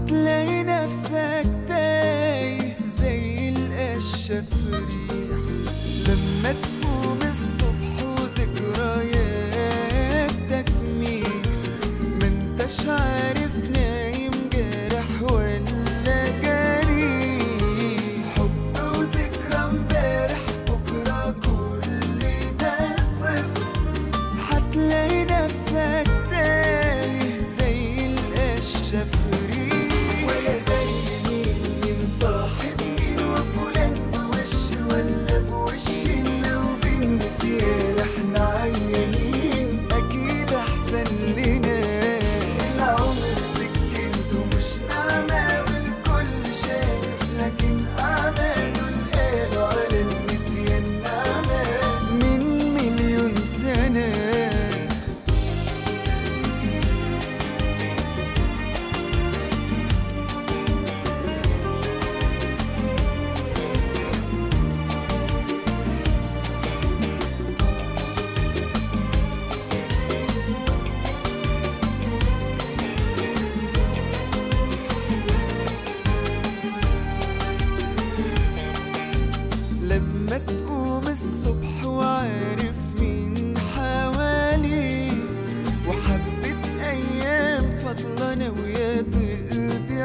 هتلاقي نفسك تايه زي القشة في ريح لما تقوم الصبح وذكرياتك مين ما انتش عارف نايم جارح ولا جريح حب وذكرى امبارح بكرة كل ده صفر هتلاقي نفسك تايه زي القشة في ريح ولا دايما مين صاحب مين وفلان بوش ولا بوش لو بالنسيان احنا عيانين اكيد احسن لنا العمر سكنته مش نعمة والكل شايف لكن اعماله القالوا على النسيان نعمة من مليون سنة لما تقوم الصبح وعارف مين حواليك وحبة أيام فاضلة ناوية تقضي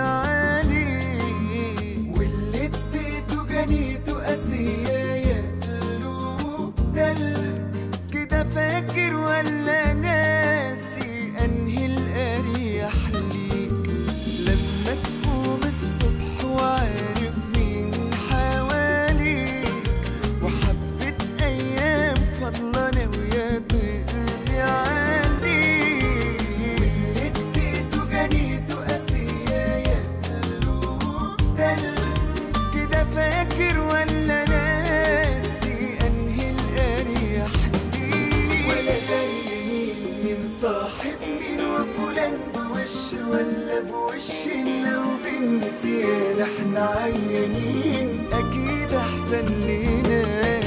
عليك واللي اديته جنيته قاسية يا قلوب دل كده فاكر ولا ناسي أنهي الأريح ليك لما تقوم الصبح وعارف مين حواليك وحبة أيام فاضلة ناوية تقضي عليك واللي اديته جنيته قاسية يا قلوب دل كده فاكر ولا ناسي أنهي الأريح ليك ولا داري مين مين صاحب مين وفلان بوش ولا بوش لو بالنسيان احنا عيانين أكيد أحسن لنا